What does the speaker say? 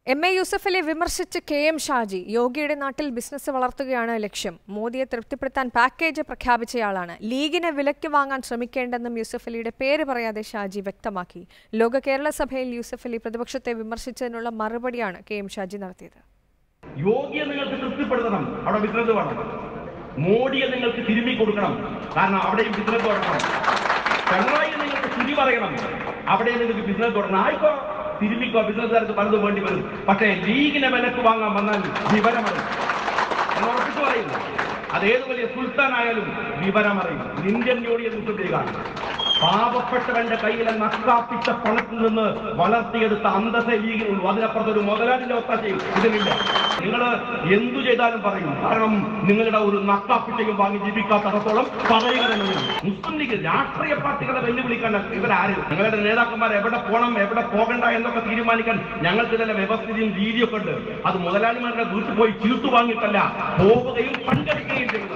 M A Yusuffali വിമർശിച്ച് K M Shaji യോഗിയുടെ നാട്ടിൽ ബിസിനസ് വളർത്തുകയാണ് ലക്ഷ്യം മോദിയെ തൃപ്തിപ്പെടുത്താൻ പാക്കേജ് പ്രഖ്യാപിച്ചയാളാണ് ലീഗിനെ വിലയ്ക്ക് വാങ്ങാൻ ശ്രമിക്കേണ്ടെന്നും യൂസഫലിയുടെ പേര് പറയാതെ ഷാജി വ്യക്തമാക്കി ലോക കേരള സഭയിൽ യൂസഫലി പ്രതിപക്ഷത്തെ വിമർശിച്ചതിനുള്ള മറുപടിയാണ് കെ എം ഷാജി നടത്തിയത് യോഗിയെ നിങ്ങൾക്ക് തൃപ്തിപ്പെടുത്തണം അവിടെ ബിസിനസ് വേണം മോഡിയെ നിങ്ങൾക്ക് തിരുമ്മി കൊടുക്കണം കാരണം അവിടെയും ബിസിനസ് തുടങ്ങണം പിണറായി നിങ്ങൾക്ക് തിരി പറയണം അവിടെ നിങ്ങൾക്ക് ബിസിനസ് തുടങ്ങണം ആയിക്കോ തിരുമ്മിക്കോ ബിസിനസ്സുകാർക്ക് പലതും വേണ്ടി വരും പക്ഷേ ലീഗിനെ വിലക്ക് വാങ്ങാൻ വന്നാൽ വിവരമറിയും എന്ന് ഉറപ്പിച്ചു പറയുന്നു അത് ഏത് വലിയ സുൽത്താനായാലും വിവരമറിയും ഇന്ത്യൻ യൂണിയൻ മുസ്ലിം ലീഗാണ് പാവപ്പെട്ടവന്റെ കയ്യിലെ നക്കാപ്പിച്ച പണത്തിൽ നിന്ന് വളർത്തിയെടുത്ത അന്തസ്സ ലീഗിനുള്ളൂ അതിനപ്പുറത്ത് ഒരു മുതലാളിന്റെ ഒത്താശയും ഇതിനില്ല നിങ്ങൾ എന്തു ചെയ്താലും പറയും കാരണം നിങ്ങളുടെ ഒരു നക്കാപ്പിച്ചയും വാങ്ങി ജീവിക്കാത്തടത്തോളം പറയുക തന്നെ വേണം. മുസ്ലിം ലീഗ് രാഷ്ട്രീയ പാർട്ടികളെ വെല്ലുവിളിക്കേണ്ട ഇവരാര് നിങ്ങളുടെ നേതാക്കന്മാർ എവിടെ പോകണം എവിടെ പോകണ്ട എന്നൊക്കെ തീരുമാനിക്കാൻ ഞങ്ങൾക്ക് ചില വ്യവസ്ഥിതിയും രീതിയൊക്കെ ഉണ്ട് അത് മുതലാളിമാരുടെ വീട്ടിൽ പോയി ചീട്ടു വാങ്ങിയിട്ടല്ല പോവുകയും പങ്കെടുക്കുകയും ചെയ്യും